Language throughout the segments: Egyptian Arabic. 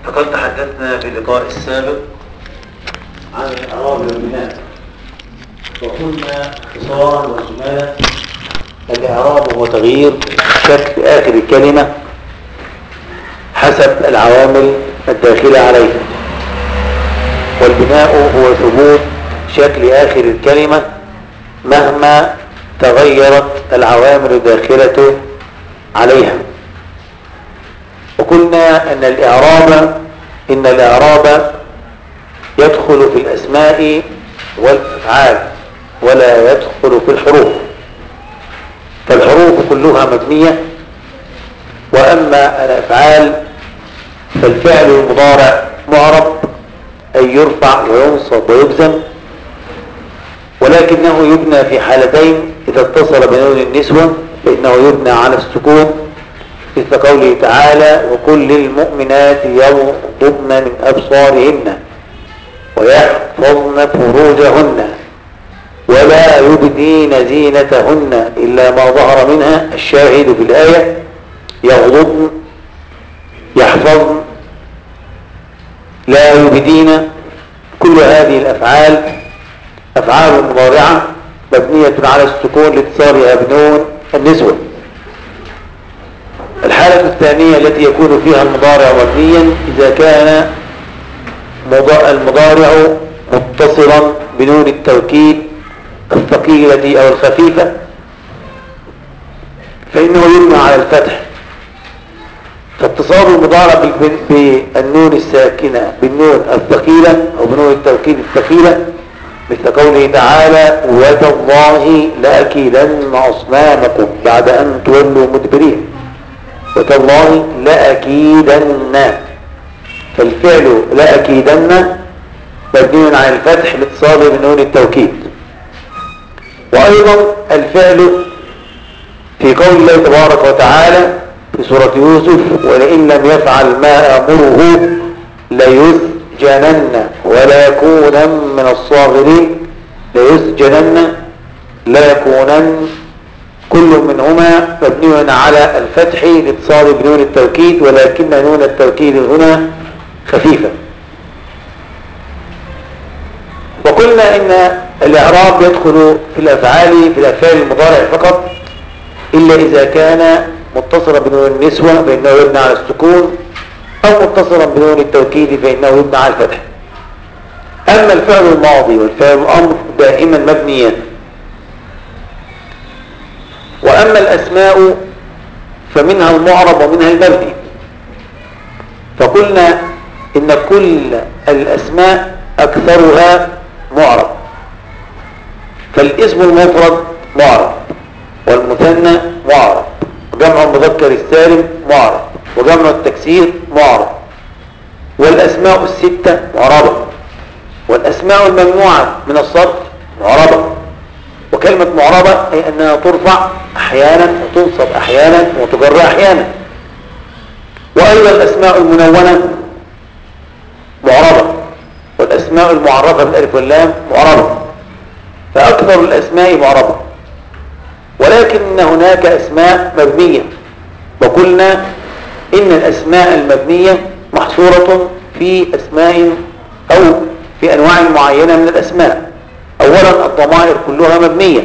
لقد تحدثنا في اللقاء السابق عن الإعراب والبناء وقلنا اختصارا وجمالا الإعراب هو تغيير شكل آخر الكلمة حسب العوامل الداخلة عليها والبناء هو ثبوت شكل آخر الكلمة مهما تغيرت العوامل الداخلة عليها وقلنا أن الإعراب إن الإعراب يدخل في الأسماء والأفعال ولا يدخل في الحروف فالحروف كلها مبنية وأما الأفعال فالفعل المضارع معرب أي يرفع وينصب ويبزم ولكنه يبنى في حالتين إذا اتصل بنون النسوة فإنه يبنى على السكون مثل قوله تعالى وكل المؤمنات يغضبن من أبصارهن ويحفظن فروجهن ولا يبدين زينتهن إلا ما ظهر منها الشاهد في الآية يغضبن يحفظن لا يبدين كل هذه الأفعال أفعال مضارعة مبنية على السكون لاتصالها بنون النسوة الحالة الثانية التي يكون فيها المضارع مبنيا إذا كان المضارع متصلا بنون التوكيد الثقيلة أو الخفيفة فإنه يبنى على الفتح فاتصال المضارع بالنون الساكنة بالنون الثقيلة أو بنون التوكيد الثقيلة مثل قوله تعالى وتالله لأكيدن أصنامكم بعد أن تولوا مدبرين وتالله لأكيدن فالفعل لأكيدن مبني على الفتح لاتصاله بنون التوكيد وأيضا الفعل في قول الله تبارك وتعالى في سورة يوسف ولئن لم يفعل ما أمره ليسجنن ولا يكونن من الصاغرين ليسجنن لا يكونن كل منهما مبني على الفتح لاتصال بنون التوكيد ولكن نون التوكيد هنا خفيفة وقلنا ان الاعراب يدخل في الافعال في الافعال المضارع فقط الا اذا كان متصلا بنون النسوة فانه يبنى على السكون او متصلا بنون التوكيد فانه يبنى على الفتح اما الفعل الماضي والفعل الامر دائما مبنيان واما الاسماء فمنها المعرب ومنها المبني فقلنا ان كل الاسماء اكثرها معرب فالاسم المفرد معرب والمثنى معرب وجمع المذكر السالم معرب وجمع التكسير معرب والاسماء الستة معربة والاسماء الممنوعة من الصرف معربة وكلمة معربة أي أنها ترفع أحيانا وتنصب أحيانا وتجر أحيانا وأيضا الأسماء المنونة معربة والأسماء المعرفة بالألف واللام معربة فأكثر الأسماء معربة ولكن هناك أسماء مبنية وقلنا إن الأسماء المبنية محصورة في أسماء أو في أنواع معينة من الأسماء أولا الضمائر كلها مبنية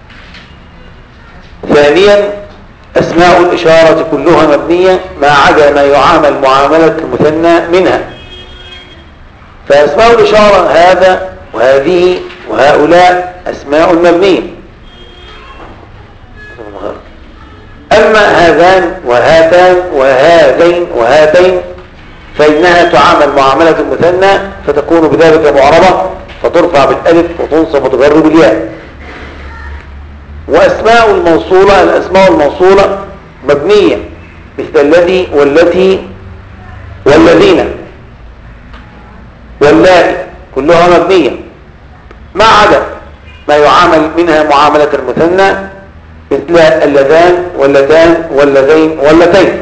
ثانيا أسماء الإشارة كلها مبنية ما عدا ما يعامل معاملة المثنى منها فأسماء الإشارة هذا وهذه وهؤلاء أسماء مبنية أما هذان وهاتان وهذين وهاتين فإنها تعامل معاملة المثنى فتكون بذلك معربة فترفع بالالف وتنصب وتجر بالياء واسماء الموصولة الاسماء الموصولة مبنية مثل الذي والتي والذين واللائي كلها مبنية ما عدا ما يعامل منها معاملة المثنى مثل اللذان واللتان واللذين واللتين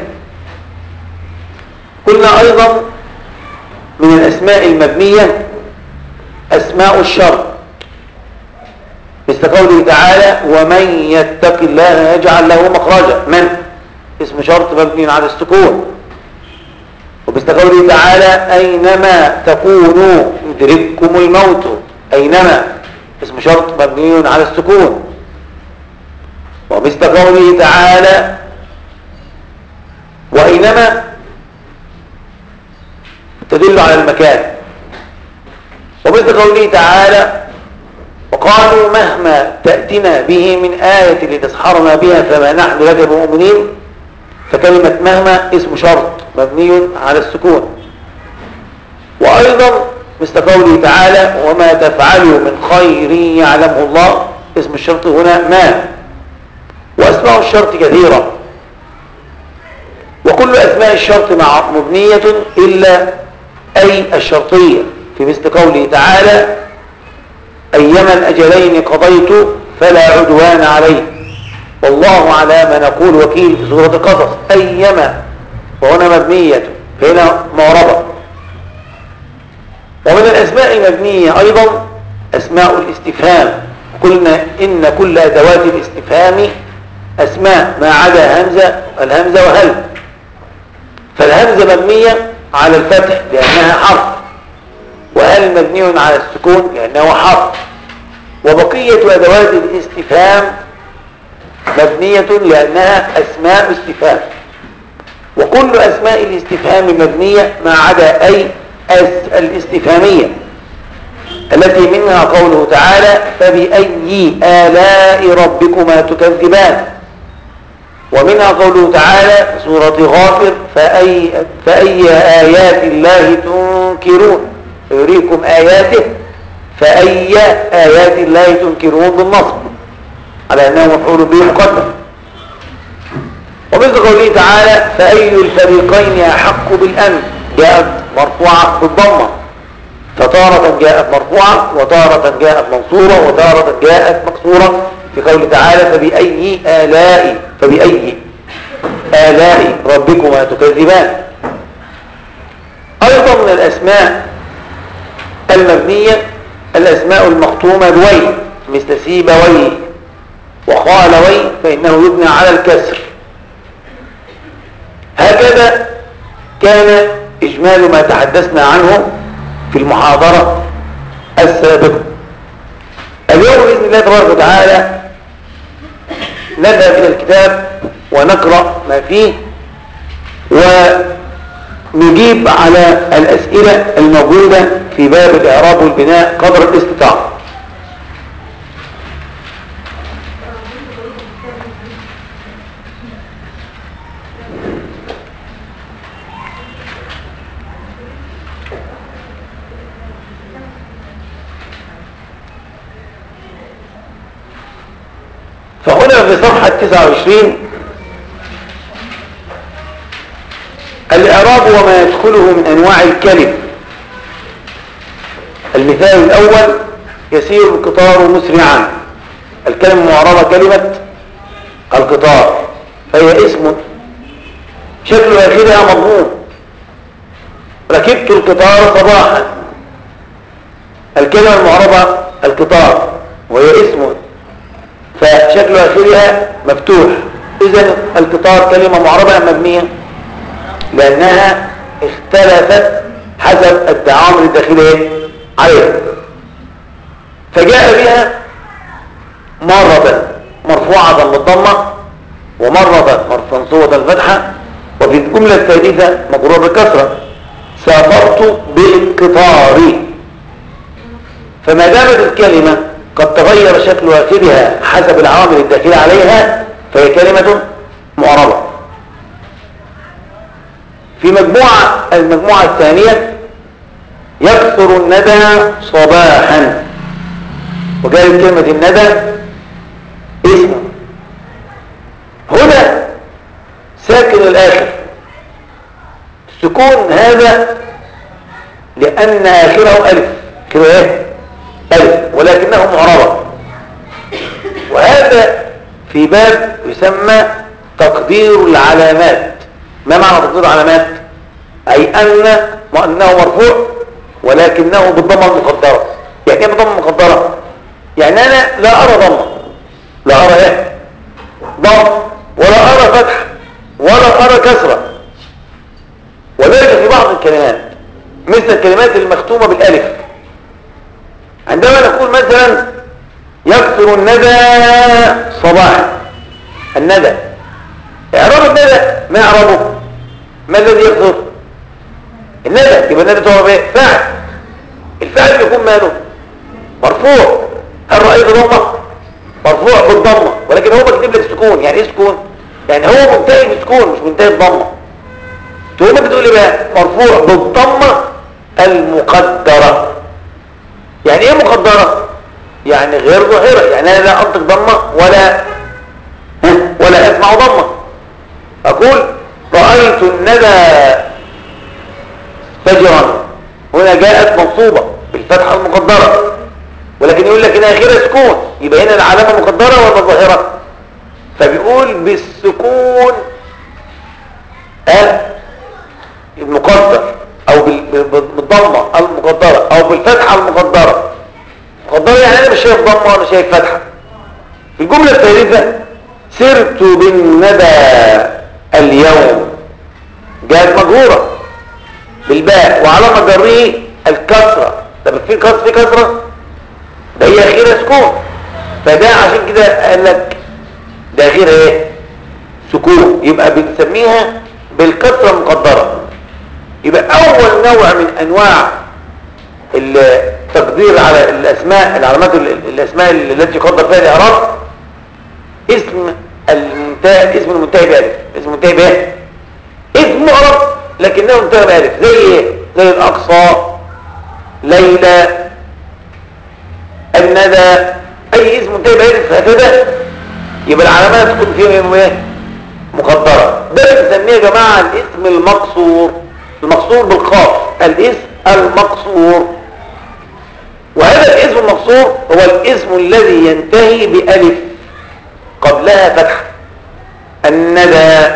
قلنا ايضا من الاسماء المبنية أسماء الشر مثل قوله تعالى ومن يتق الله يجعل له مخرجا من اسم شرط مبني على السكون ومثل قوله تعالى أينما تكونوا يدرككم الموت أينما اسم شرط مبني على السكون ومثل قوله تعالى وأينما تدل على المكان ومثل قوله تعالى وقالوا مهما تأتنا به من آية لتسحرنا بها فما نحن لك بمؤمنين فكلمة مهما اسم شرط مبني على السكون وأيضا مثل قوله تعالى وما تفعلوا من خير يعلمه الله اسم الشرط هنا ما وأسماء الشرط كثيرة وكل أسماء الشرط مع مبنية إلا أي الشرطية في مثل قوله تعالى أيما الأجلين قضيت فلا عدوان عليه والله على ما نقول وكيل في سورة القصص أيما وهنا مبنية فهنا معربة ومن الأسماء المبنية أيضا أسماء الاستفهام قلنا إن كل أدوات الاستفهام أسماء ما عدا همزة الهمزة وهل فالهمزة مبنية على الفتح لأنها حرف وهل مبني على السكون لأنه حرف وبقية أدوات الاستفهام مبنية لأنها أسماء استفهام وكل أسماء الاستفهام مبنية ما عدا أي الاستفهامية التي منها قوله تعالى فبأي آلاء ربكما تكذبان ومنها قوله تعالى سورة غافر فأي, فأي آيات الله تنكرون يريكم آياته فأي آيات الله تنكرون بالنصب على أنه مفعول به مقدم ومثل قوله تعالى فأي الفريقين أحق بالأمن جاءت مرفوعة بالضمة فتارة جاءت مرفوعة وتارة جاءت منصورة وتارة جاءت مكسورة في قوله تعالى فبأي آلاء فبأي آلاء ربكما تكذبان أيضا من الأسماء المبنية الأسماء المختومة بوي مثل سيبوي وخالوي فإنه يبنى على الكسر هكذا كان إجمال ما تحدثنا عنه في المحاضرة السابقة اليوم بإذن الله تبارك وتعالى نذهب إلى الكتاب ونقرأ ما فيه ونجيب على الأسئلة الموجودة في باب الإعراب والبناء قدر الاستطاعة فهنا في صفحة 29 الإعراب وما يدخله من أنواع الكلم المثال الأول يسير القطار مسرعا الكلمة معربة كلمة القطار فهي اسم شكل آخرها مضمون ركبت القطار صباحا الكلمة المعربة القطار وهي اسم فشكل آخرها مفتوح إذا القطار كلمة معربة أم مبنية لأنها اختلفت حسب التعامل الداخلي عليها فجاء بها مرة مرفوعة بالضمة ومرة منصوبة الفتحة وفي الجملة الثالثة مقرورة بالكسرة سافرت بالقطار فما دامت الكلمة قد تغير شكل آخرها حسب العوامل الداخلة عليها فهي كلمة معربة في مجموعة المجموعة الثانية يكثر الندى صباحا وقالت كلمة الندى اسم هنا ساكن الآخر السكون هذا لأن آخره ألف كده ايه ألف ولكنه معربة وهذا في باب يسمى تقدير العلامات ما معنى تقدير العلامات أي أن أنه مرفوع ولكنه بالضمة المقدرة يعني ايه بالضمة المقدرة يعني أنا لا أرى ضمة لا أرى ايه ضم ولا أرى فتح ولا أرى كسرة وذلك في بعض الكلمات مثل الكلمات المختومة بالالف عندما نقول مثلا يكثر الندى صباحا الندى اعراب الندى ما اعرابه ما الذي يكثر الندى يبقى الندى هو ايه فاعل الفاعل بيكون ماله مرفوع هل رأيت ضمه مرفوع بالضمه ولكن هو بكتب لك سكون يعني ايه سكون يعني هو منتهي بالسكون مش منتهي بالضمه تقول ما بتقول ايه بقى مرفوع بالضمه المقدره يعني ايه مقدره يعني غير ظاهره يعني انا لا انطق ضمه ولا ولا اسمع ضمه اقول رايت الندى فجرا هنا جاءت منصوبه بالفتحه المقدره ولكن يقول لك هنا اخرها سكون يبقى هنا العلامه مقدره ولا ظاهره فبيقول بالسكون أه المقدر او بالضمه المقدره او بالفتحه المقدره مقدره يعني انا مش شايف ضمه ولا شايف فتحه في الجمله الثالثه سرت بالندى اليوم جاءت مجهوره بالباء وعلامه جره الكسره طب في كسره في كسره ده هي اخيرا سكون فده عشان كده قال لك ده اخيرا ايه سكون يبقى بنسميها بالكسره المقدره يبقى اول نوع من انواع التقدير على الاسماء العلامات الاسماء التي يقدر فيها الاعراب اسم المنتهى اسم المنتهي بالف اسم المنتهي بايه اسم معرب لكنه منتهى بالف زي ايه زي الاقصى ليلى الندى اي اسم منتهي بالف هكذا يبقى العلامات تكون فيها ايه مقدره ده بنسميه يا جماعه الاسم المقصور المقصور بالقاف الاسم المقصور وهذا الاسم المقصور هو الاسم الذي ينتهي بألف قبلها فتحة الندى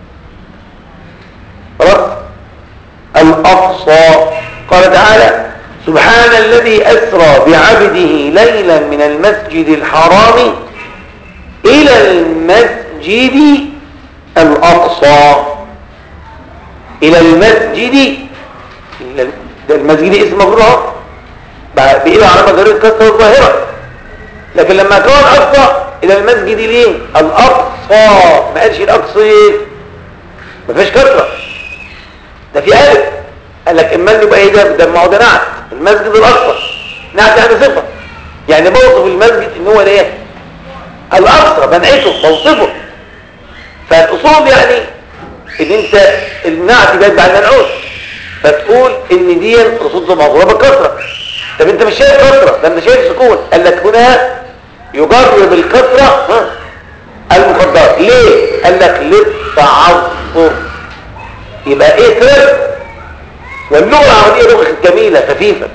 خلاص الأقصى قال تعالى سبحان الذي أسرى بعبده ليلا من المسجد الحرام إلى المسجد الأقصى إلى المسجد ده المسجد اسم مجرور بإلى علامة غير الكسرة الظاهرة لكن لما كان أقصى إلى المسجد ليه الأقصى ما قالش الأقصى ما فيش كسرة ده في ألف قال لك إما يبقى إيه ده ده ما هو ده نعت المسجد الأقصى نعت يعني صفة يعني بوصف المسجد إن هو الايه الأقصى بنعته بوصفه فالأصول يعني ان انت النعت جاي بعد المنعوت فتقول ان دي رصود مغروبه بالكسره طب انت مش شايف كسره ده انت شايف سكون قال لك هنا يجرب الكسره المقدره ليه قال لك للتعصر يبقى ايه سر واللغه العربيه لغه جميله خفيفه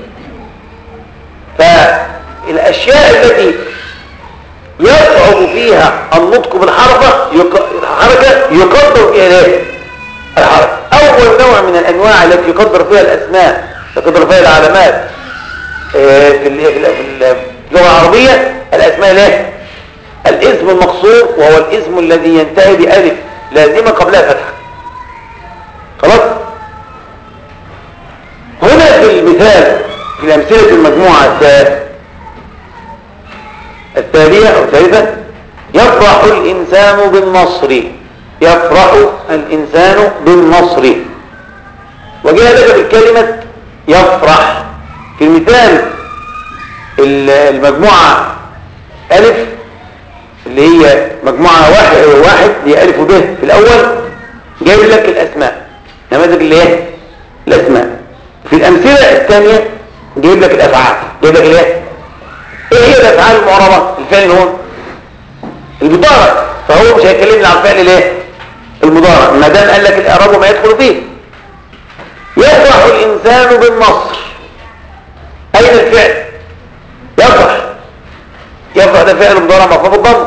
فالاشياء التي يصعب فيها النطق بالحركه الحركه يقدر فيها الايه الحركه اول نوع من الانواع التي يقدر فيها الاسماء يقدر فيها العلامات في اللغه العربيه الاسماء الايه الاسم المقصور وهو الاسم الذي ينتهي بألف لازمة قبلها فتحة خلاص هنا في المثال في الأمثلة المجموعة التالية أو الثالثة يفرح الإنسان بالنصر يفرح الإنسان بالنصر وجاء لك بالكلمة يفرح في المثال المجموعة ألف اللي هي مجموعة واحد, واحد هي ألف وب في الأول جايب لك الأسماء نماذج اللي هي الأسماء في الأمثلة الثانية جايب لك الأفعال جايب لك الايه ايه هي الأفعال المعربة الفعل هون المضارع فهو مش هيكلمني عن فعل الايه المضارع ما دام قال لك الإعراب وما يدخل فيه يفرح الإنسان بالنصر أين الفعل يفرح يفرح ده فعل مضارع مرفوع بالضم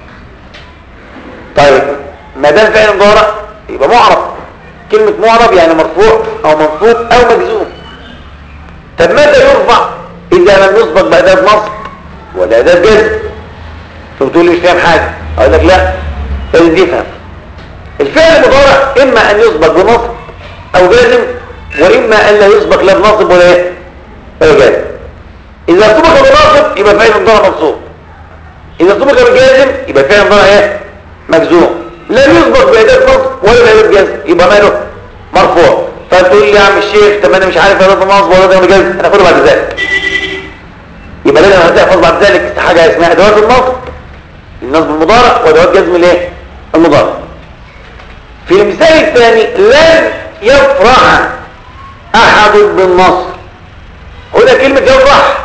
طيب ما دام فعل مضارع يبقى معرب كلمة معرب يعني مرفوع او منصوب او مجزوم طب متى يرفع اذا لم يسبق بأداة نصب ولا أداة جزم فبتقول لي مش فاهم حاجة اقول لك لا لازم تفهم الفعل المضارع اما ان يسبق بنصب او جازم واما ان لا يسبق لا بناصب ولا ايه ولا جازم اذا سبق بناصب يبقى فعل مضارع منصوب اذا سبق بجازم يبقى فعل مضارع ايه مجزوم لا يسبق باداه نصب ولا باداه جزم يبقى ماله مرفوع فتقول لي يا عم الشيخ طب انا مش عارف اداه نصب ولا اداه جزم انا اقول بعد ذلك يبقى لازم هتحفظ بعد ذلك حاجه اسمها ادوات النصب النصب المضارع وادوات جزم الايه المضارع في المثال الثاني لن يفرح احد بالنصر هنا كلمه يفرح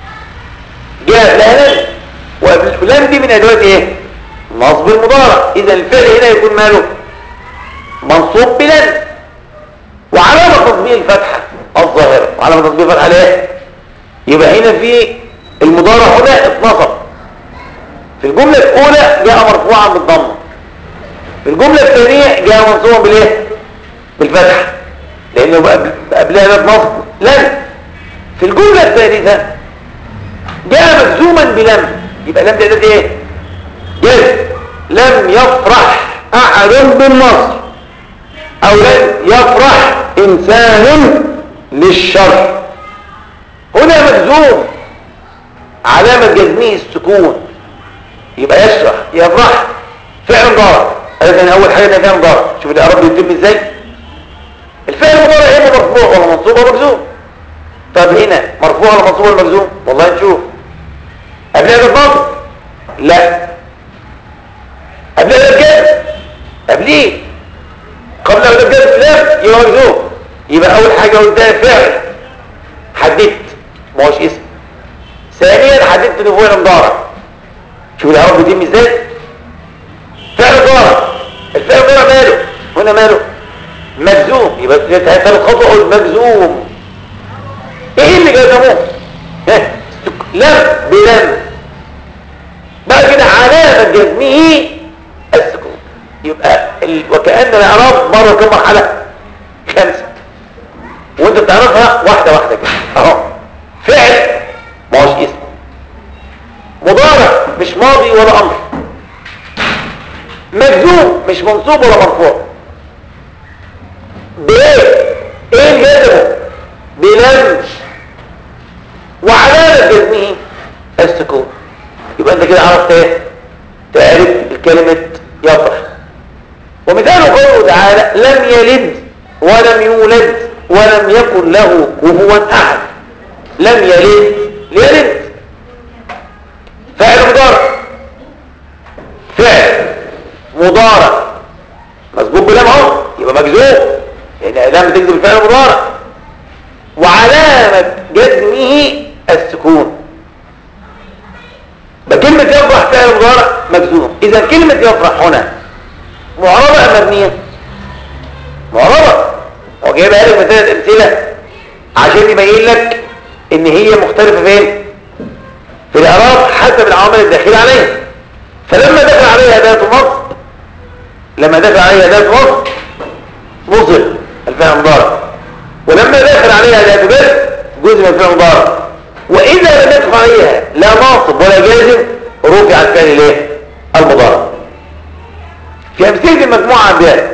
جاء لن ولن دي من ادوات ايه نصب المضارع اذا الفعل هنا يكون ماله منصوب بلن وعلامه تصبيه الفتحه الظاهره وعلامه تصبيه الفتحه ليه يبقى هنا في المضارع هنا اتنصب في الجمله الاولى جاء مرفوعا بالضمه في الجمله الثانيه جاء منصوبا بالايه بالفتحه لانه قبلها باب نصب لن في الجمله الثالثه جاء مجزوما بلم يبقى لم ده ايه جزم لم يفرح احد بالنصر او لم يفرح انسان للشر هنا مجزوم علامة جزمه السكون يبقى يشرح يفرح فعل مضارع هذا اول حاجة ده فعل مضارع شوف الاعراب بيتم ازاي الفعل المضارع اما مرفوع ولا منصوب ولا مجزوم طب هنا مرفوع ولا منصوب ولا مجزوم والله نشوف قبلها بالضبط لا قبل الجزم قبليه قبل الجزم لا يبقى مجزوم يبقى اول حاجه قلتها فعل حددت ما هوش اسم ثانيا حددت انه فعل مضارع شوف الاعراب بيتم ازاي فعل مضارع الفعل مضارع ماله هنا ماله مجزوم يبقى ثالث خطوه اقول مجزوم ايه اللي جزموه لم بلم بقى كده علامه جزمه السكون يبقى ال... وكأن الاعراب مره كم مرحله خمسه وانت بتعرفها واحده واحده كده اهو فعل ما هوش اسم مضارع مش ماضي ولا امر مجزوم مش منصوب ولا مرفوع بايه ايه اللي جزمه بلم وعلامه جزمه السكون يبقى انت كده عرفت ايه تعرف كلمة يفرح ومثال قوله تعالى لم يلد ولم يولد ولم يكن له كفوا احد لم يلد يلد فعل مضارع فعل مضارع مسبوق بلام اهو يبقى مجزوم يعني لام تجزم الفعل المضارع وعلامة جزمه السكون بكلمة يفرح فعل مضارع مجزوم اذا كلمة يفرح هنا معربة ام مبنية معربة هو جايبها لك مثلا امثلة عشان يبين لك ان هي مختلفة فين في الاعراب حسب العوامل الداخلة عليها فلما دخل عليها اداة نصب لما دخل عليها اداة نصب نصب الفعل المضارع ولما دخل عليها اداة جزم جزء من الفعل المضارع واذا لم يدخل عليها لا ناصب ولا جازم رفع الثاني ليه المضارع في امثله المجموعه عندنا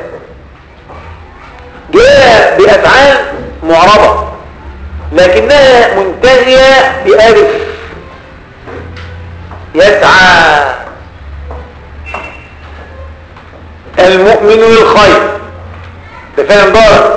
جاء بافعال معربه لكنها منتهيه بالف يسعى المؤمن للخير ده فعل مضارع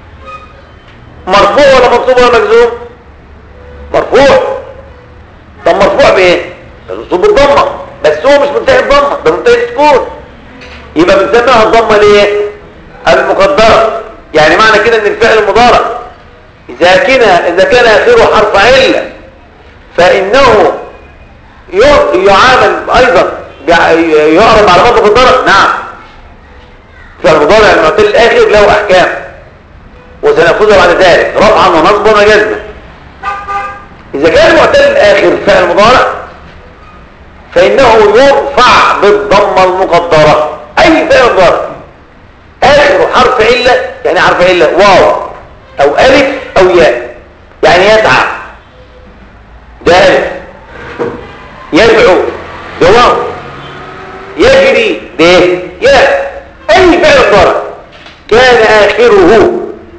مرفوع ولا منصوب ولا مجزوم مرفوع طب مرفوع بايه منصوب بالضمه بس هو مش منتهي بضمه ده منتهي سكون يبقى بنسميها الضمه ليه المقدره يعني معنى كده ان الفعل المضارع اذا كان اذا كان اخره حرف عله فانه يعامل ايضا يعرض على منطق الضرر نعم فعل المضارع المعتل الاخر له احكام وسنأخذها بعد ذلك رفعا ونصبا وجزما إذا كان معتل الآخر فعل مضارع فإنه يرفع بالضمة المقدرة أي فعل مضارع آخر حرف علة يعني حرف علة واو أو ألف أو ياء يعني يسعى ده ألف يدعو ده واو يجري ده ياء أي فعل مضارع كان آخره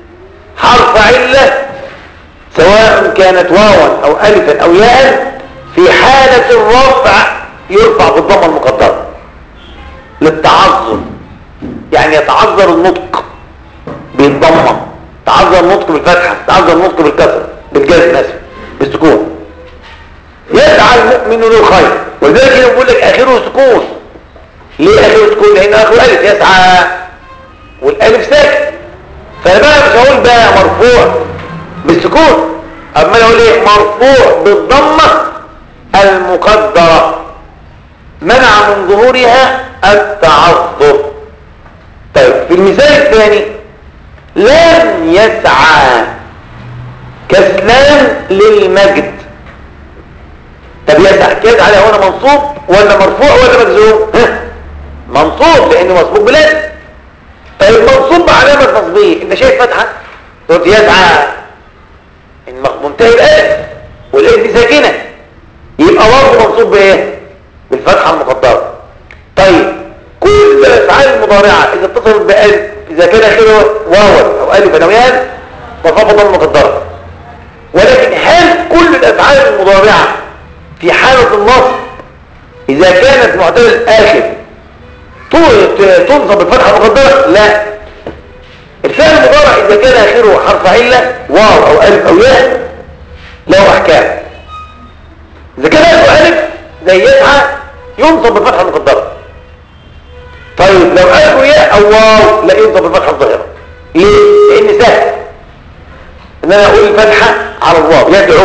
سواء كانت واوا او الفا او ياء في حالة الرفع يرفع بالضمه المقدرة للتعذر يعني يتعذر النطق بالضمه تعذر النطق بالفتحة تعذر النطق بالكسر بالجزم اسف بالسكون يسعى المؤمن للخير ولذلك هنا بقول لك اخره سكون ليه اخره سكون لان اخره الف يسعى والالف ساكن فانا بقى مش هقول بقى مرفوع بالسكون اما انا اقول ايه مرفوع بالضمه المقدره منع من ظهورها التعذر طيب في المثال الثاني لن يسعى كسلان للمجد طب يسعى كده عليه هنا منصوب ولا مرفوع ولا مجزوم منصوب لانه مسبوق بلاد طيب منصوب بعلامه تصبيه انت شايف فتحه قلت يسعى منتهي بالالف والالف دي ساكنه يبقى برضه منصوب بايه بالفتحه المقدره طيب كل الافعال المضارعه اذا اتصلت بالف اذا كان اخره واو او الف او ياء فخفض المقدره ولكن هل كل الافعال المضارعه في حاله النصب اذا كانت معتدل الاخر تنصب بالفتحه المقدره لا الفعل المضارع اذا كان اخره حرف عله واو او الف او ياء له احكام اذا كان اخره الف زي يسعى ينصب بالفتحه المقدره طيب لو اخره ياء او واو لا ينصب بالفتحه الظاهره ليه لان سهل ان انا اقول الفتحه على الواو يدعو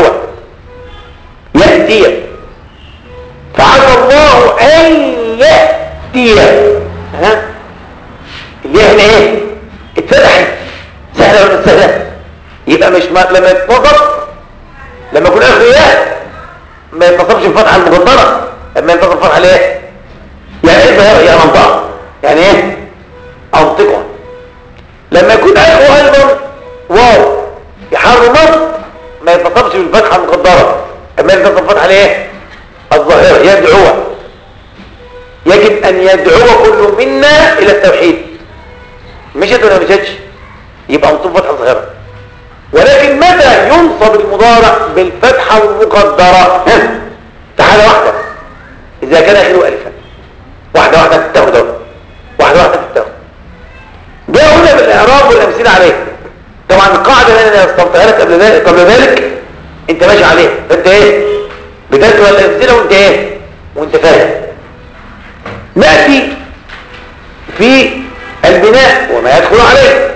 ياتي فعسى الله ان ياتي ها الياء هنا ايه اتفتحت سهله ولا سهله يبقى مش ما لما يتنصب لما يكون اخر ياء ما يتصبش الفتحه المقدره لما ينتصب الفتحه ليه يعني ايه ظاهره يعني منطقه يعني ايه انطقها لما يكون اخره ايضا واو يحرمت ما يتصبش بالفتحه المقدره اما يتصب الفتحه ليه الظاهره يدعو يجب ان يدعو كل منا الى التوحيد مشت ولا مشتش يبقى منصوب فتحه ظاهره ولكن متى ينصب المضارع بالفتحه المقدره تعالى واحده اذا كان اخره الفا واحده واحده تتاخد واحده واحده تتاخد جاء هنا بالاعراب والامثله عليه طبعا القاعده اللي انا استنطقها لك قبل ذلك قبل ذلك انت ماشي عليها فانت ايه بتذكر الامثله وانت ايه وانت فاهم ناتي في البناء وما يدخل عليه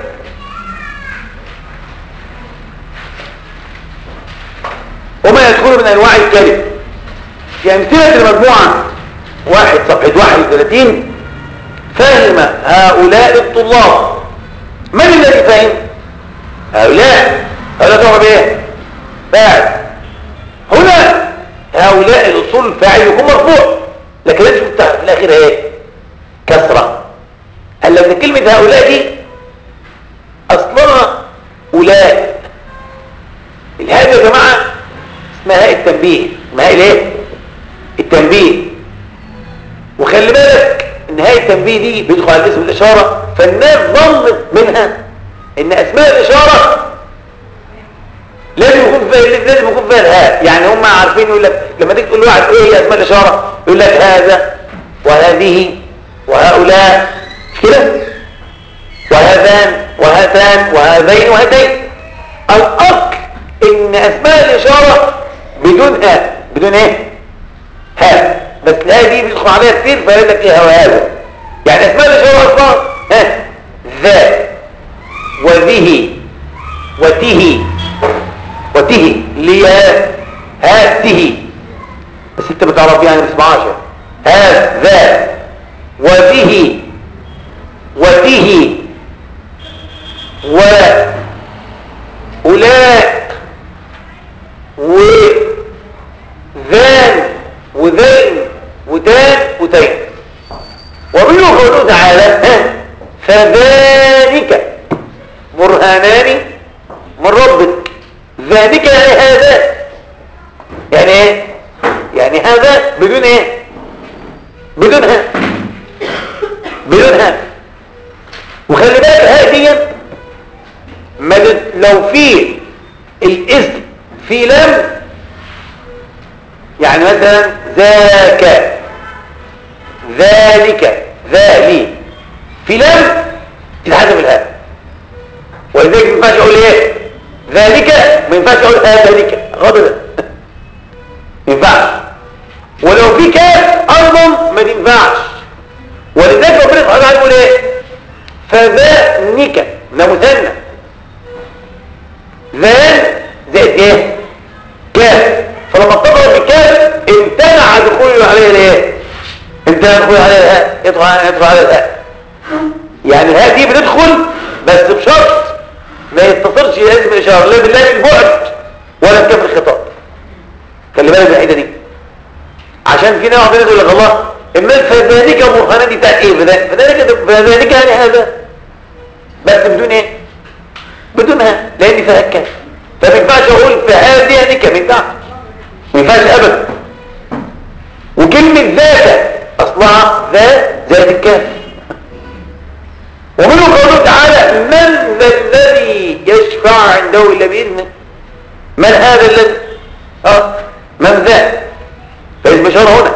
وما يدخل من انواع الكلم في امثله المجموعه واحد صفحه 31 فهم هؤلاء الطلاب من الذي فهم هؤلاء هؤلاء طبعا بايه فاعل هنا هؤلاء الاصول الفاعل يكون مرفوع لكن لازم تفتح في الاخير ايه كسره قال لك كلمه هؤلاء دي اصلها اولاء الهاء يا جماعه اسمها هاء التنبيه اسمها هاء الايه التنبيه وخلي بالك ان هاء التنبيه دي بيدخل على اسم الاشاره فالناس ظنت منها ان اسماء الاشاره لازم يكون فيها لازم يكون فيها الهاء يعني هم عارفين يقول لك لما تيجي تقول لواحد ايه هي اسماء الاشاره يقول لك هذا وهذه وهؤلاء مش كده وهذان وهاتان وهذين وهاتين الاصل ان اسماء الاشاره بدون هاء بدون ايه هاء بس الهاء دي بيدخل عليها كتير فيقول لك ايه هو هذا يعني اسماء الاشاره اصلا ها ذا وذه وته وته اللي هي هاته بس انت بتعرف يعني ما تسمعهاش هذا وذه وته وأولاء وذان وذين وتان وتين ومنه قوله تعالى فذلك برهانان من ربك ذلك يعني هذا يعني ايه يعني هذا بدون ايه بدونها بدونها وخلي بالك هذه لو في الاسم في لم يعني مثلا ذاك ذلك ذالي في لم تتحذف الهاء ولذلك ما ينفعش اقول ايه ذلك ما ينفعش اقول ذلك غضب ما ينفعش ولو في كاف ايضا ما ينفعش ولذلك ربنا سبحانه وتعالى يقول ايه فذانك ده مثنى ذان زائد ايه كاف فلما اتصل بالكاف امتنع دخوله عليه الايه امتنع دخوله عليه الهاء يدخل يدخل عليه الهاء يعني الهاء دي بتدخل بس بشرط ما يتصلش لازم اشاره لا بالله البعد ولا بكف الخطاب خلي بالك من الحته دي عشان في نوع من يقول لك الله اما فذلك مرهنه دي بتاعت ايه فذلك فذلك يعني هذا بس بدون ايه بدونها لان فيها الكاف فما ينفعش اقول فهذه يعني كم ينفعش ما ينفعش ابدا وكلمه ذات اصلها ذات ذات الكاف ومنه قوله تعالى من ذا الذي يشفع عنده الا باذنه من هذا الذي اه من ذا فاسم اشاره هنا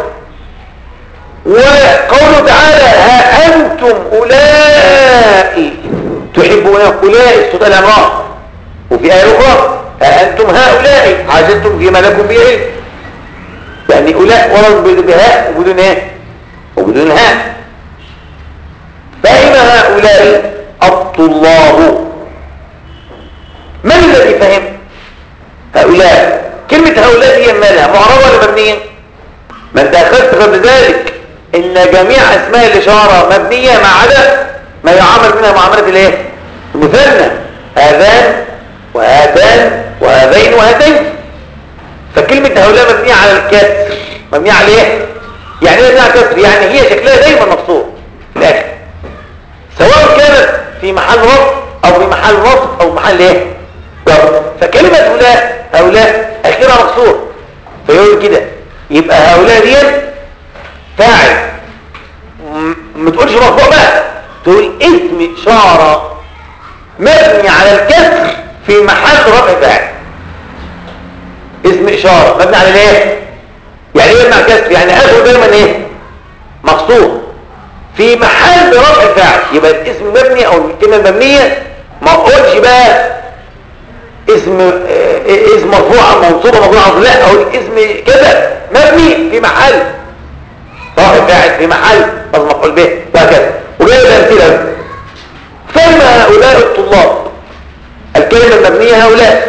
وقوله تعالى ها انتم اولئك تحبون اولئك سوره العمران وفي ايه اخرى ها انتم هؤلاء عجلتم فيما لكم به علم يعني اولئك ورد بهاء وبدون ايه وبدون هاء فهم هؤلاء الطلاب من الذي فهم هؤلاء كلمة هؤلاء هي مالها معربة ولا مبنية ما انت اخذت قبل ذلك ان جميع اسماء الاشارة مبنية ما عدا ما يعامل منها معاملة الايه المثنى هذان وهذان وهذين وهذين فكلمة هؤلاء مبنية على الكسر مبنية على ايه يعني ايه مبنية على الكسر يعني هي شكلها دايما مقصور في الاخر سواء كانت في محل رفع او في محل نصب او محل ايه جر فكلمة هؤلاء هؤلاء اخيرا مقصور فيقول كده يبقى هؤلاء دي فاعل ما تقولش مرفوع بقى تقول اسم اشاره مبني على الكسر في محل رفع فاعل اسم اشاره مبني على الايه يعني ايه مبني على الكسر يعني اخره دايما ايه مقصور في محل رفع فاعل يبقى الاسم مبني او الكلمه المبنيه ما اقولش بقى اسم اه اسم مرفوع منصوب مرفوع لا او الاسم كذا مبني في محل رفع فاعل في محل لازم مفعول به وهكذا وجايب امثله فهم هؤلاء الطلاب الكلمه المبنيه هؤلاء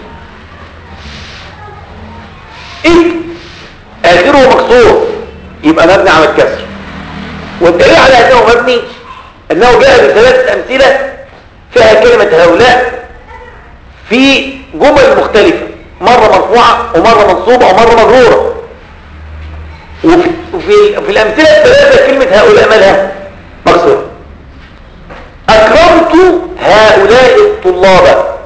اسم اخره مكسور يبقى مبني على الكسر والدليل على انه مبني انه جاء بثلاث امثله فيها كلمه هؤلاء في جمل مختلفه مره مرفوعه ومره منصوبه ومره مجروره وفي وفي في الامثله الثلاثه كلمه هؤلاء مالها مكسوره اكرمت هؤلاء الطلاب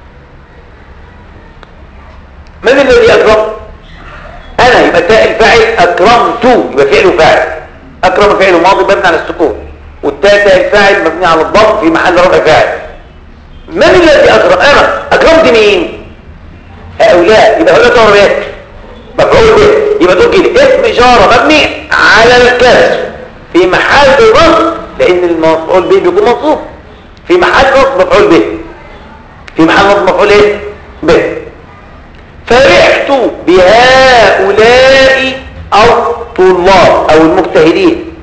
من الذي اكرمت انا يبقى تاء الفاعل اكرمت يبقى فعل فاعل اكرم فعل ماضي مبني على السكون والتاء تاء الفاعل مبني على الضم في محل رفع فاعل من الذي اكرم انا اكرمت مين هؤلاء يبقى هؤلاء تعرف ايه مفعول به يبقى تقول كده اسم اشاره مبني على الكسر في محل نصب لان المفعول به بيكون منصوب في محل نصب مفعول به في محل نصب مفعول ايه به فرحت بهؤلاء الطلاب او المجتهدين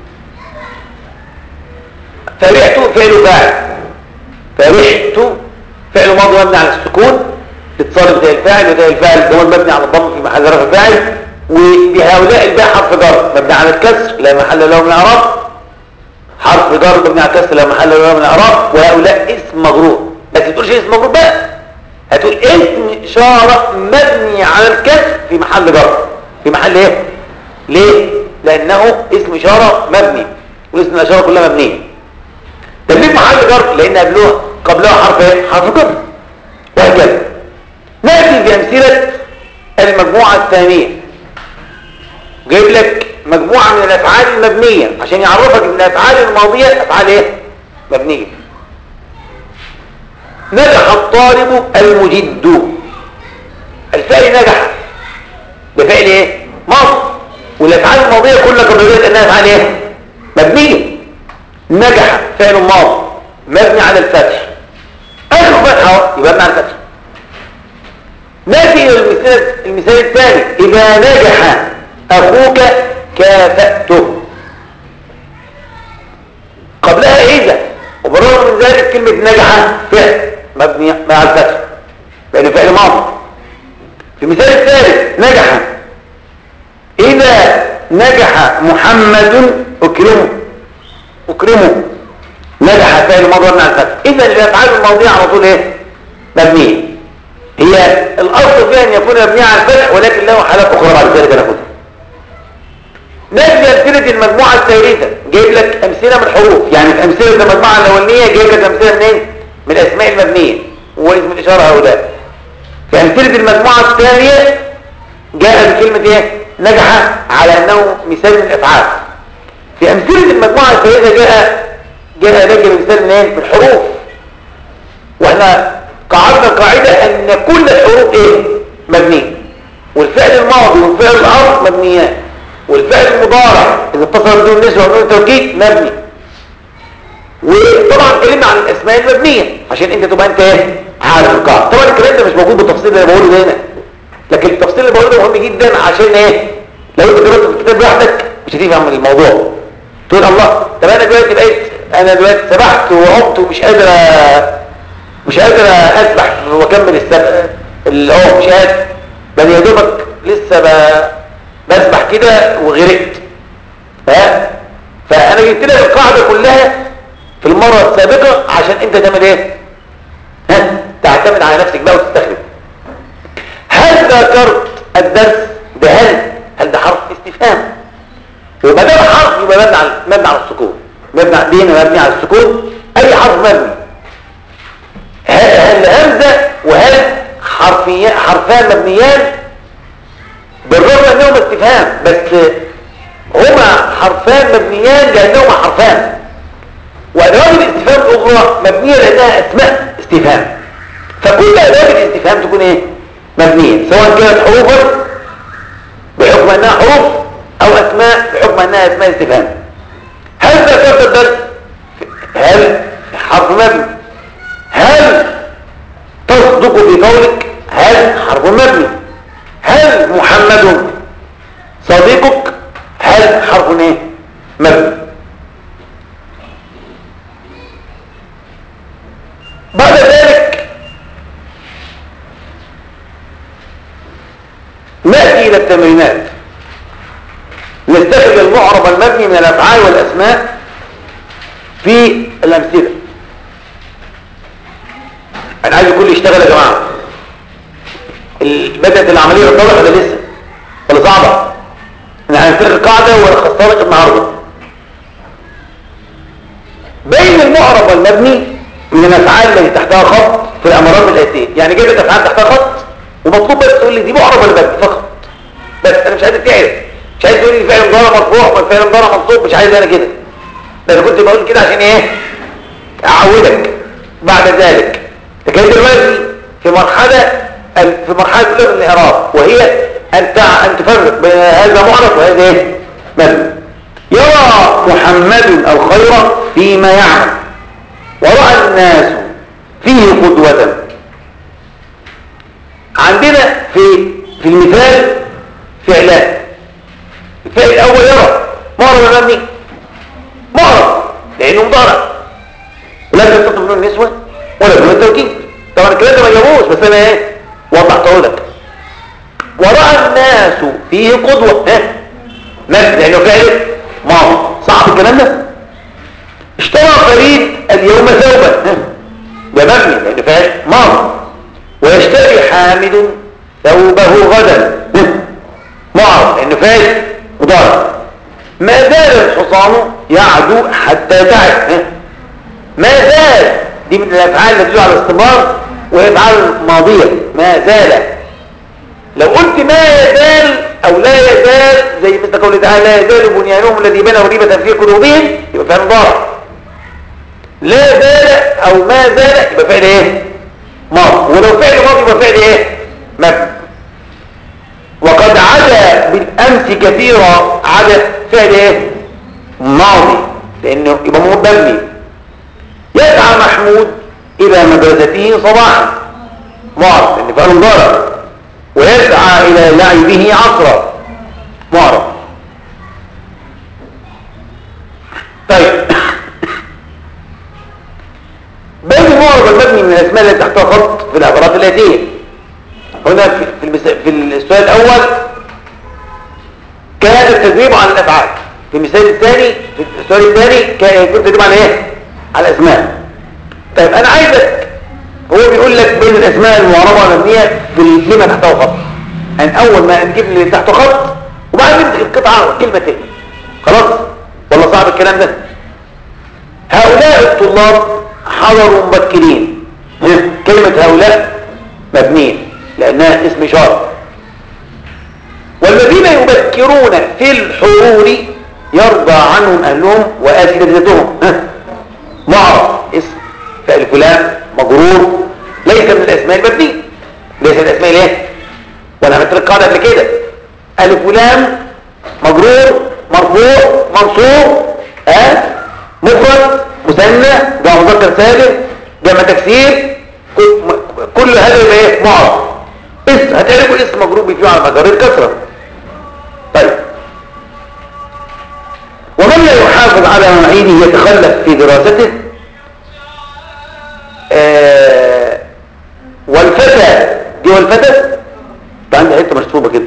فرحت فعل فاعل فرحت فعل ماضي مبني على السكون اتصال بتاع الفاعل وتاء الفاعل كمان مبني على الضم في محل رفع فاعل وبهؤلاء الباء حرف جر مبني على الكسر لا محل له من الاعراب حرف جر مبني على الكسر لا محل له من الاعراب وهؤلاء اسم مجرور بس ما تقولش اسم مجرور بقى هتقول اسم اشاره مبني على الكسر في محل جر في محل ايه ليه لانه اسم اشاره مبني واسم الاشاره كلها مبنيه طب ليه في محل جر لان قبلها قبلها حرف ايه حرف جر وهكذا نأتي بأمثلة المجموعة الثانية جايب لك مجموعة من الأفعال المبنية عشان يعرفك ان الأفعال الماضية أفعال ايه مبنية نجح الطالب المجد فعل نجح بفعل ايه ماضي والافعال الماضيه كلها قبل انها افعال ايه مبنيه نجح فعل ماضي مبني على الفتح اخر فتحه يبقى مبني على الفتح ناتي الى المثال المثال الثاني اذا نجح اخوك كافأته قبلها اذا وبالرغم من ذلك كلمه نجح فعل مبني مع الفتح لانه فعل ماضي في المثال الثالث نجح إذا نجح محمد أكرمه أكرمه نجح فعل ماضي مع الفتح إذا الأفعال الماضية على طول إيه؟ مبنية هي الأصل فيها أن يكون مبنية على الفتح ولكن له حالات أخرى بعد ذلك ناخدها نجد أمثلة المجموعة الثالثة جايب لك أمثلة من الحروف يعني في أمثلة المجموعة الأولانية جايب لك أمثلة منين؟ من الأسماء المبنية واسم الإشارة هؤلاء في أمثلة المجموعة الثانية جاء بكلمة إيه؟ نجح على أنه مثال من الأفعال في أمثلة المجموعة الثالثة جاء جاء نجد مثال من إيه؟ من الحروف وإحنا قعدنا القاعدة أن كل الحروف إيه؟ مبنية والفعل الماضي والفعل الأرض مبنيان والفعل المضارع إذا اتصل بدون نسبة ودون توكيد مبني وطبعا اتكلمنا عن الأسماء المبنية عشان أنت تبقى أنت إيه؟ عارف القاعدة طبعا الكلام ده مش موجود بالتفصيل اللي انا بقوله ده هنا لكن التفصيل اللي بقوله ده مهم جدا عشان ايه لو انت قرأت الكتاب لوحدك مش هتفهم الموضوع تقول الله طب انا دلوقتي بقيت انا دلوقتي سبحت وعمت ومش قادر مش قادر اسبح واكمل السبق اللي هو مش قادر بل يا دوبك لسه ب... بسبح كده وغرقت ها فانا جبت لك القاعده كلها في المره السابقه عشان انت تعمل ايه ها تعتمد على نفسك بقى وتستخدم هل ذكرت الدرس بهل هل ده حرف استفهام وما دام حرف يبقى مبني على مبني على السكون مبني على دين مبني على السكون اي حرف مبني هل همزه وهل حرفيان حرفان مبنيان بالرغم انهما استفهام بس هما حرفان مبنيان لانهما حرفان وادوات الاستفهام الاخرى مبنيه لانها اسماء استفهام فكل ادوات الاستفهام تكون ايه مبنيه سواء كانت حروفا بحكم انها حروف او اسماء بحكم انها اسماء استفهام هل ذكرت الدرس هل حرف مبني هل تصدق في قولك هل حرف مبني هل محمد صديقك هل حرف ايه مبني بعد ذلك نأتي إلى التمرينات نستخرج المعرب المبني من الأفعال والأسماء في الأمثلة أنا عايز الكل يشتغل يا جماعة بدأت العملية تتضح ولا لسه ولا صعبة أنا هنفرق القاعدة وألخصها لك النهاردة بين المعرب والمبني من الافعال التي تحتها خط في الامارات الاتيه يعني جايب الافعال تحتها خط ومطلوب بس تقول لي دي معرب ولا مبني فقط بس انا مش عايزك تعرف مش عايز تقول لي فعل مضارع مرفوع ولا فعل مضارع منصوب مش عايز انا كده ده انا كنت بقول كده عشان ايه اعودك بعد ذلك لكن دلوقتي في مرحله في مرحله الاولى من الاعراب وهي ان ان تفرق بين هذا معرب وهذا ايه مبني يرى محمد الخير فيما يعمل ورأى الناس فيه قدوة عندنا في في المثال فعلان الفعل الأول يرى معرض مبني معرض لأنه مضارع ولا تستطيع منه النسوة ولا دون التوكيد طبعا الكلام ده ما جابوش بس انا ايه وضحته لك ورأى الناس فيه قدوة ها مبني لأنه فعل ماضي صعب الكلام ده اشترى فريد اليوم ثوبا ده مبني لان فعل ماضي ويشتري حامد ثوبه غدا معرض لانه فعل مضارع ما زال الحصان يعدو حتى تعب ما زال دي من الافعال اللي تدل على الاستمرار وهي افعال ماضيه ما زال لو قلت ما يزال او لا يزال زي مثل قوله تعالى لا يزال بنيانهم الذي بنوا ريبة في قلوبهم يبقى فعل مضارع لا زال او ما زال يبقى فعل ايه ماضي ولو فعل ماضي يبقى فعل ايه مبني امس كثيرة عدد فعل ايه ماضي لانه يبقى مبني يسعى محمود الى مدرسته صباحا معرض لان فعل مضارع ويسعى الى لعبه عصرا معرض طيب بين المعرض المبني من الاسماء التي تحتها خط في العبارات الاتيه هنا في في السؤال الاول كان التدريب على الافعال في المثال الثاني في السؤال الثاني كان يكون تدريب على ايه على الاسماء طيب انا عايزك هو بيقول لك بين الاسماء المعربه والمبنيه في الكلمه تحتها خط يعني اول ما نجيب اللي تحته خط وبعدين نمسك القطعه كلمتين خلاص ولا صعب الكلام ده هؤلاء الطلاب حضروا مبكرين كلمه هؤلاء مبنيه لانها اسم شرط والذين يبكرون في الحرور يرضى عنهم أهلهم وأسئلتهم معرض اسم فعل فلان مجرور ليس من الأسماء المبنية ليس من الأسماء الايه وانا عملت لك قاعده قبل كده الف فلان مجرور مرفوع منصوب اه مفرد مثنى جمع مذكر سالم جمع تكسير كل هذا يبقى ايه معرض اسم هتعرفوا اسم مجرور بيفيه على مجرور الكسره طيب ومن لا يحافظ على مواعيده يتخلف في دراسته آه والفتى دي والفتى ده عندي حته مرسومه كده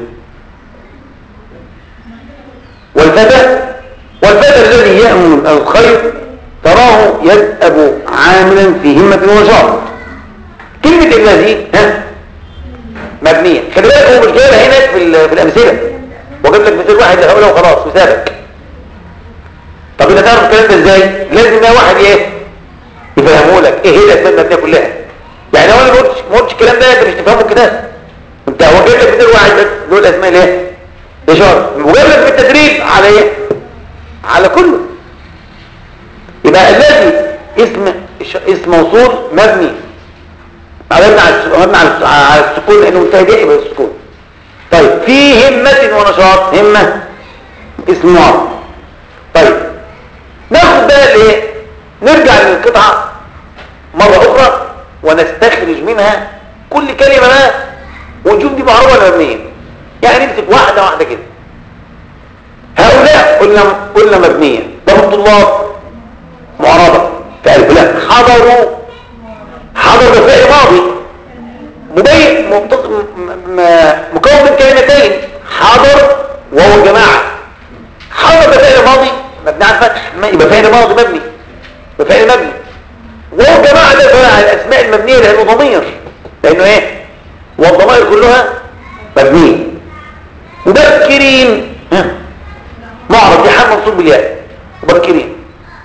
والفتى والفتى الذي يأمل الخير تراه يذأب عاملا في همة ونشاط كلمة الذي ها مبنية خلي بالك هو مش جايبها هنا في, في الأمثلة وجاب لك مثال واحد هقوله وخلاص وسابك طب انت تعرف الكلام ده ازاي لازم بقى واحد ايه يفهمه لك ايه هي الاسباب المبنيه كلها يعني لو انا ما قلتش ما قلتش الكلام ده انت مش تفهمه كده انت هو جايب لك مثال واحد بس دول اسماء الايه اشاره وجايب لك بالتدريب على ايه على كله يبقى الذي اسم اسم موصول مبني مبني على السكون لانه منتهي به بالسكون طيب في همة ونشاط همة اسم معرض طيب ناخد بقى الايه نرجع للقطعة مرة اخرى ونستخرج منها كل كلمة بقى ونشوف دي معربة ولا مبنية يعني نمسك واحدة واحدة كده هؤلاء قلنا قلنا مبنية ده الطلاب معربة فعل فلان حضروا حضر ده فعل ماضي مبين مكون من كلمتين حاضر وهو جماعة حاضر ده فعل ماضي مبني على الفتح يبقى فعل ماضي مبني يبقى فعل مبني وهو جماعة ده الأسماء المبنية لأنه ضمير لأنه إيه والضمائر كلها مبنية مبكرين معرض دي حال منصوب بالياء مبكرين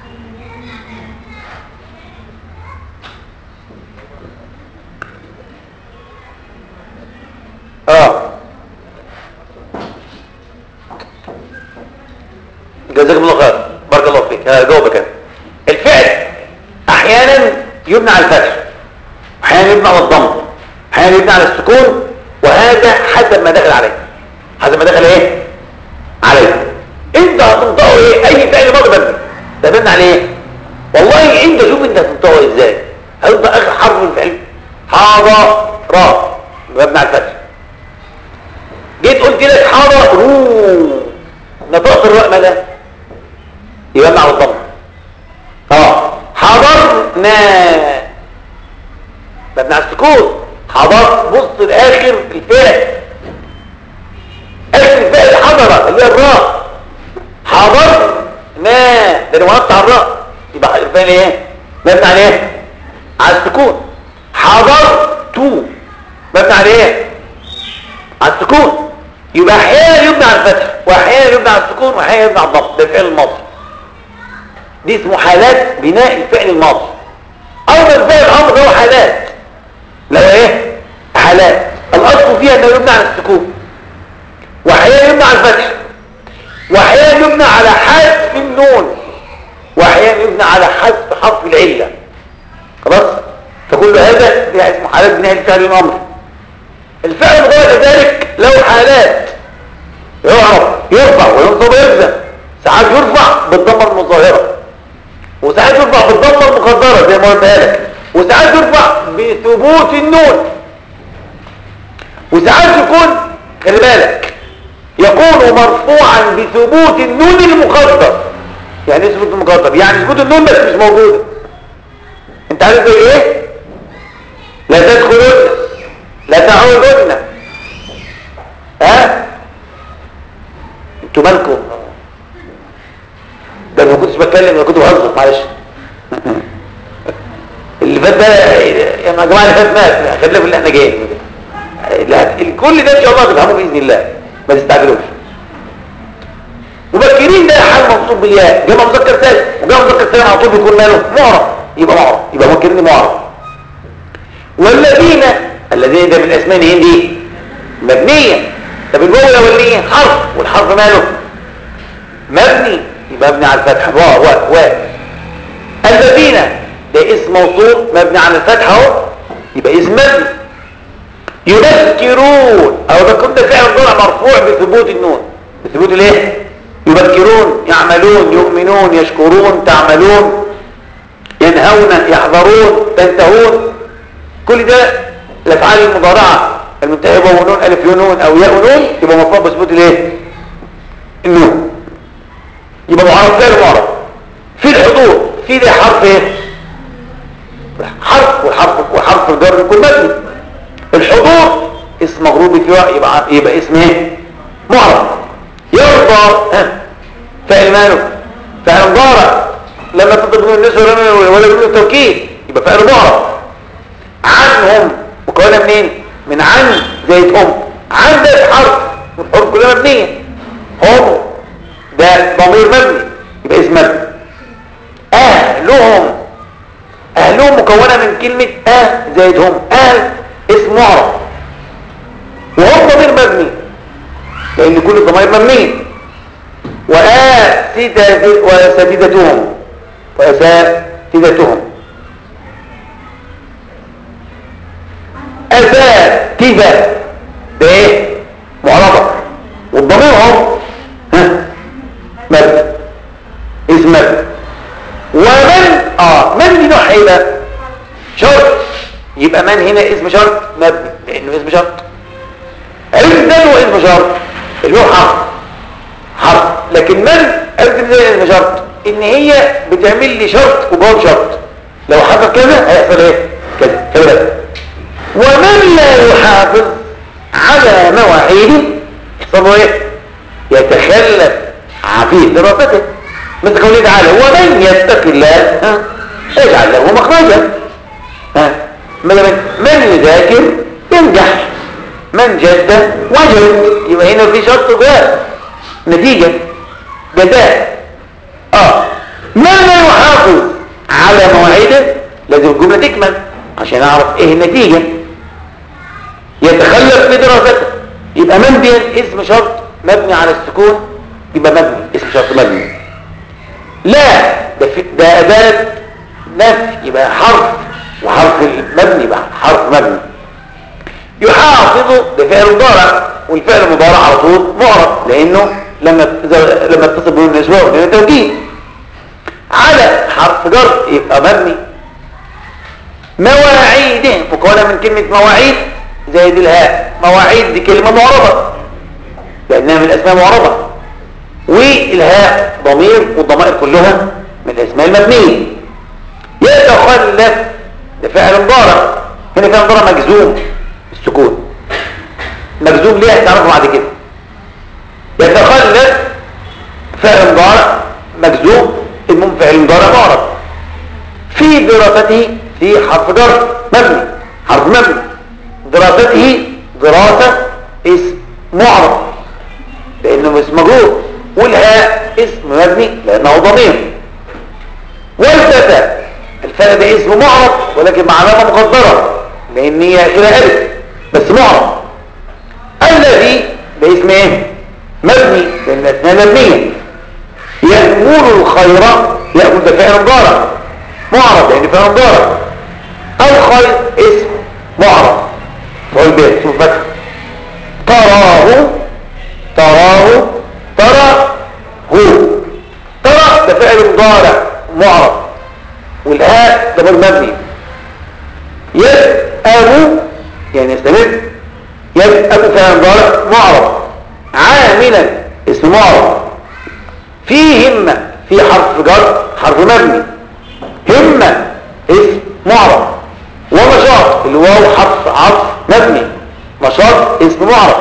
اه جزاكم الله خير بارك الله فيك جاوبك انا الفعل احيانا يبنى على الفتح احيانا يبنى على الضم احيانا يبنى على السكون وهذا حسب ما دخل عليه حسب ما دخل ايه عليه انت هتنطقه ايه اي فعل ماضي مبني ده مبني على ايه والله انت شوف انت هتنطقه ازاي هتنطق اخر حرف من الفعل حاضر را مبني على الفتح جيت قلت لك حضروا نطقت الراء ماذا يبقى على الضم اه حضرنا مبني على السكون حضر بص لاخر الفعل اخر الفعل حضر اللي هي الراء حضرنا ده انا وقفت على الراء يبقى الفعل ايه مبني على ايه على السكون حضرت مبني على ايه على السكون يبقى احيانا يبنى على الفتح واحيانا يبنى على السكون واحيانا يبنى على الضبط ده الفعل الماضي دي اسمه حالات بناء الفعل الماضي ايضا الفعل الامر هو حالات لو ايه حالات الاصل فيها انه يبنى على السكون واحيانا يبنى على الفتح واحيانا يبنى على حذف النون واحيانا يبنى على حذف حرف العله خلاص فكل هذا ده اسمه حالات بناء الفعل الامر الفعل المضارع ذلك له حالات يعرف يرفع وينصب ويجزم ساعات يرفع بالضمه المظاهره وساعات يرفع بالضمه المقدره زي ما قلت لك وساعات يرفع بثبوت النون وساعات يكون خلي بالك يكون مرفوعا بثبوت النون المقدر يعني ايه ثبوت المقدر يعني ثبوت النون بس مش موجوده انت عارف ايه لا تدخلون لا تعودن ها انتوا مالكم ده ما كنتش بتكلم انا كنت بهزر معلش اللي فات ده يا جماعه اللي فات مات خلينا في اللي احنا جايين لا الكل ده ان شاء الله تفهمه باذن الله ما تستعجلوش مبكرين ده حال منصوب بالياء جمع مذكر سالم وجمع مذكر سالم على طول بيكون ماله معرب يبقى معرب يبقى مبكرين معرب والذين الذين ده من الاسماء هي دي مبنيه طب الواو الاولانيه حرف والحرف ماله مبني يبقى مبني على الفتح واو واو واو الذين ده اسم موصول مبني على الفتح اهو يبقى اسم مبني يذكرون او ده كنت فعل ضلع مرفوع بثبوت النون بثبوت الايه يذكرون يعملون يؤمنون يشكرون تعملون ينهون يحذرون تنتهون كل ده الافعال المضارعه المنتهيه بواو نون الف ينون او ياء نون يبقى مرفوع بثبوت الايه النون يبقى معرف غير معرف في الحضور في ده حرف ايه حرف والحرف وحرف الجر يكون مبني الحضور اسم مغروب فيه يبقى يبقى اسم ايه معرف يرضى ها فعل ماله فعل مضارع لما تطلب من النسوة ولا يقول التوكيد يبقى فعل معرف عنهم مكونه منين من عن زائد ام عن ده حرف والحروف كلها مبنيه هم ده ضمير مبني يبقى اسم مبني اهلهم اهلهم مكونه من كلمه اه زائد هم اهل اسم معرف وهم ضمير مبني لان كل الضمائر مبنيه واساتذتهم واساتذتهم اساتذه ده ايه معرضه والضمير هم ها مبني اسم مبني ومن اه من دي نوع ايه بقى شرط يبقى من هنا اسم شرط مبني لانه اسم شرط عزا واسم شرط اللي هو حرف حرف لكن من عزا زي اسم شرط ان هي بتعمل لي شرط وجواب شرط لو حصل كذا هيحصل ايه كذا كذا ومن لا يحافظ على مواعيده يحصل له ايه يتخلف عفيف دراسته مثل قوله تعالى ومن يتق الله ها اجعل له مخرجا ها من يذاكر ينجح من جد وجد يبقى هنا في شرط جواب نتيجة جزاء اه من لا يحافظ على مواعيده لازم الجملة تكمل عشان اعرف ايه النتيجة يتخلف في دراسته يبقى من دي اسم شرط مبني على السكون يبقى مبني اسم شرط مبني لا ده, في ده أداة نفي يبقى حرف وحرف المبني يبقى حرف مبني يحافظ ده فعل مضارع والفعل المضارع على طول معرب لانه لما لما اتصل به النسبه وده توكيد على حرف جر يبقى مبني مواعيده مكونه من كلمه مواعيد زائد الهاء مواعيد دي كلمه معربه لانها من الاسماء معربه والهاء ضمير والضمائر كلها من الاسماء المبنيه يتخلف ده فعل مضارع هنا فعل مضارع مجزوم السكون مجزوم ليه هتعرفوا بعد كده يتخلف فعل مضارع مجزوم المهم فعل مضارع معرب في دراسته في حرف جر مبني حرف مبني دراسته دراسة اسم معرب لانه اسم مجرور والهاء اسم مبني لانه ضمير والفتى الفتى ده اسم معرب ولكن مع علامه مقدره لان هي اخرها الف بس معرب الذي ده اسم ايه مبني لان الاسماء مبنيه يأمل الخير يأمل ده فعل مضارع معرب لان فعل مضارع الخير اسم معرب فقول به شوف فتح تراه تراه معرب والهاء ضمير مبني يسأل يعني يستمر يسأل فعل ضارع معرب عاملا اسم معرب في همة في حرف جر حرف مبني همة اسم معرب ونشاط اللي هو حرف عطف مبني نشاط اسم معرب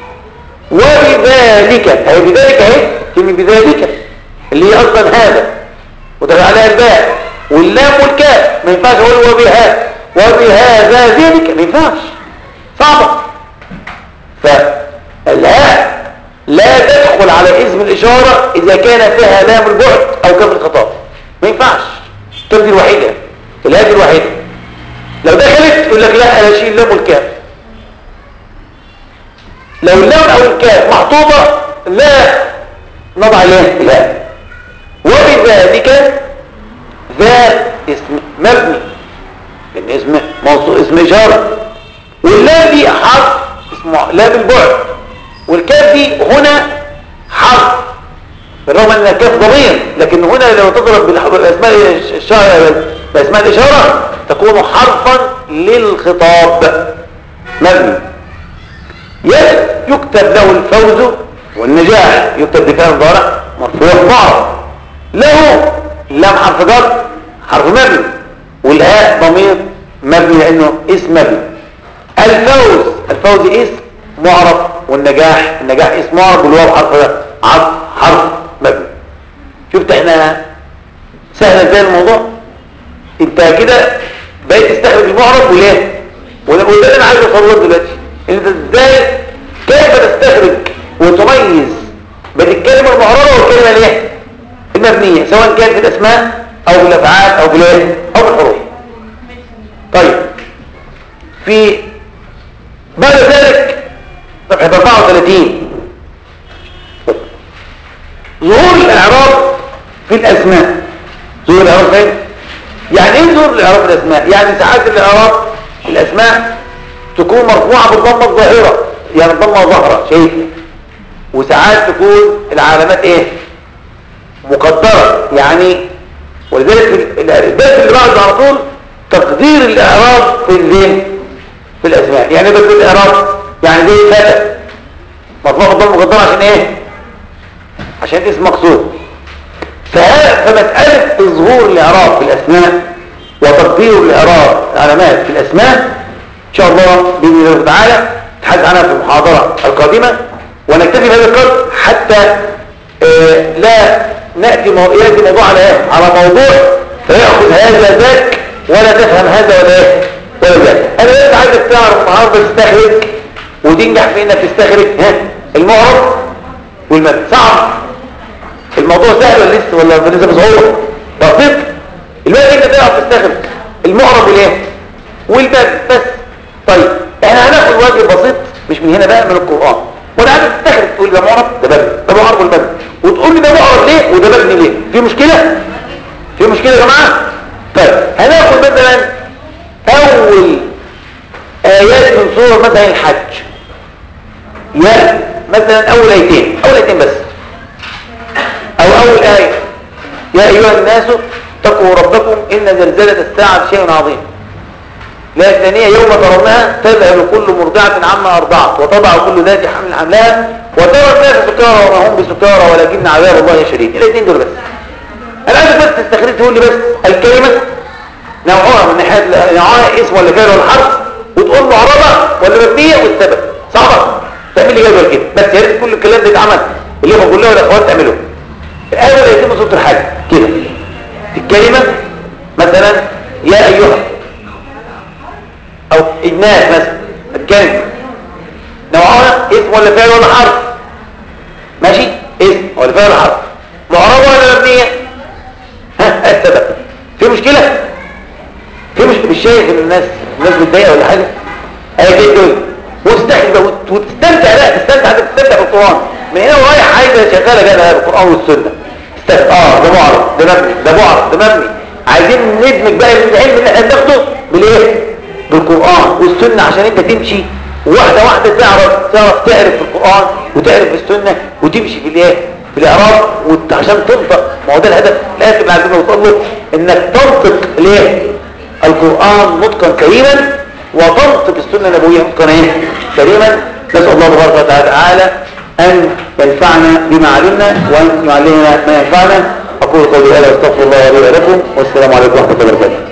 وبذلك هي بذلك اهي كلمة بذلك اللي هي اصلا هذا وده عليها الباء واللام والكاف ما ينفعش اقول وبها وبهذا ذلك ما ينفعش صعبة فالهاء لا تدخل على اسم الإشارة إذا كان فيها لام البعد أو كف الخطاب ما ينفعش الكلمة الوحيدة الهاء الوحيدة لو دخلت يقول لك لا أنا أشيل اللام والكاف لو اللام أو الكاف محطوطة لا نضع له لا وبذلك ذا اسم مبني لأن اسم موضوع اسم إشارة واللام دي حرف اسمه لام البعد والكاف دي هنا حرف بالرغم ان الكاف ضمير لكن هنا لو تضرب باسماء الشارع باسماء الاشاره تكون حرفا للخطاب مبني يكتب له الفوز والنجاح يكتب بفعل ضارع مرفوع معرض له لام حرف جر حرف مبني والهاء ضمير مبني لانه اسم مبني الفوز الفوز اسم معرب والنجاح النجاح اسم معرب والواو حرف عطف حرف مبني شفت احنا سهل ازاي الموضوع انت كده بقيت تستخدم المعرب وليه وده اللي انا عايز اوصله دلوقتي انت ازاي كيف تستخرج وتميز بين الكلمه المعربه والكلمه الايه المبنيه سواء كانت في الاسماء او في الافعال او في الايه او في الحروف طيب في بعد ذلك صفحه 34 ظهور الاعراب في الاسماء ظهور الاعراب فين يعني ايه ظهور الاعراب في الاسماء يعني ساعات الاعراب الاسماء تكون مرفوعه بالضمه الظاهره يعني الضمه ظاهره شيء وساعات تكون العلامات ايه مقدره يعني ولذلك الدرس اللي بعده على طول تقدير الاعراب في الذهن في الاسماء يعني بس الاعراب يعني زي فتى مرفوع بالضمه مقدره عشان ايه عشان اسم مقصود فمسألة إظهور الإعراب في الأسماء وتقدير الإعراب العلامات في الأسماء إن شاء الله بإذن الله تعالى نتحدث عنها في المحاضرة القادمة ونكتفي بهذا القدر حتى آه لا نأتي يأتي موضوع على إيه؟ على موضوع فيأخذ هذا ذاك ولا تفهم هذا ولا إيه ولا ذاك أنا بس عايزك تعرف النهارده تستخرج وتنجح في إنك تستخرج ها المعرب والمبني صعب الموضوع سهل ولا لسه ولا لسه مصعوب بسيط الباقي انت تعرف تستخدم المعرب والايه والباب بس طيب احنا هناخد وجه بسيط مش من هنا بقى من القران وانا عايز تستخدم تقول ده معرب ده باب ده معرب والباب وتقول لي ده معرب ليه وده مبني ليه في مشكله في مشكله يا جماعه طيب هناخد مثلا اول ايات من سوره مثلا الحج يا مثلا اول ايتين اول ايتين بس او اول آية يا ايها الناس اتقوا ربكم ان زلزلة الساعة شيء عظيم لا الثانية يوم ترونها تذهل كل مرضعة عما ارضعت وتضع كل ذات حمل حملها وترى الناس سكارى وما هم بسكارى ولكن عذاب الله شديد الاثنين دول بس انا عايز بس تستخرج تقول لي بس الكلمة نوعها من ناحية نوعها اسم ولا فعل ولا حرف وتقول معربة ولا مبنية والسبب صعبة تعمل لي جدول كده بس يا ريت كل الكلام ده يتعمل اللي بقول له الاخوات تعملوه الآية ولا يتم صوت الحاجة كده الكلمة مثلا يا أيها أو الناس مثلا الكلمة نوعها اسم ولا فعل ولا حرف ماشي اسم ولا فعل ولا حرف معربة ولا مبنية ها السبب في مشكلة في مشكلة مش شايف ان الناس الناس متضايقة ولا حاجة ايه دول وتستحي وتستمتع لا تستمتع تستمتع بالقرآن من هنا ورايح عايزة شغالة جانا بالقرآن والسنة اه ده معرض ده مبني ده معرض ده مبني عايزين ندمج بقى العلم اللي احنا بناخده بالايه بالقران والسنه عشان انت تمشي واحده واحده تعرف تعرف تعرف في القران وتعرف في السنه وتمشي في الايه في الاعراب وانت عشان تنطق ما هو ده الهدف الهدف اللي عايزين نوصل له انك تنطق ليه القران نطقا كريما وتنطق السنه النبويه نطقا ايه كريما نسال الله تبارك وتعالى ان ينفعنا بما علمنا وان يعلمنا ما ينفعنا اقول قولي هذا واستغفر الله لي ولكم والسلام عليكم ورحمه الله وبركاته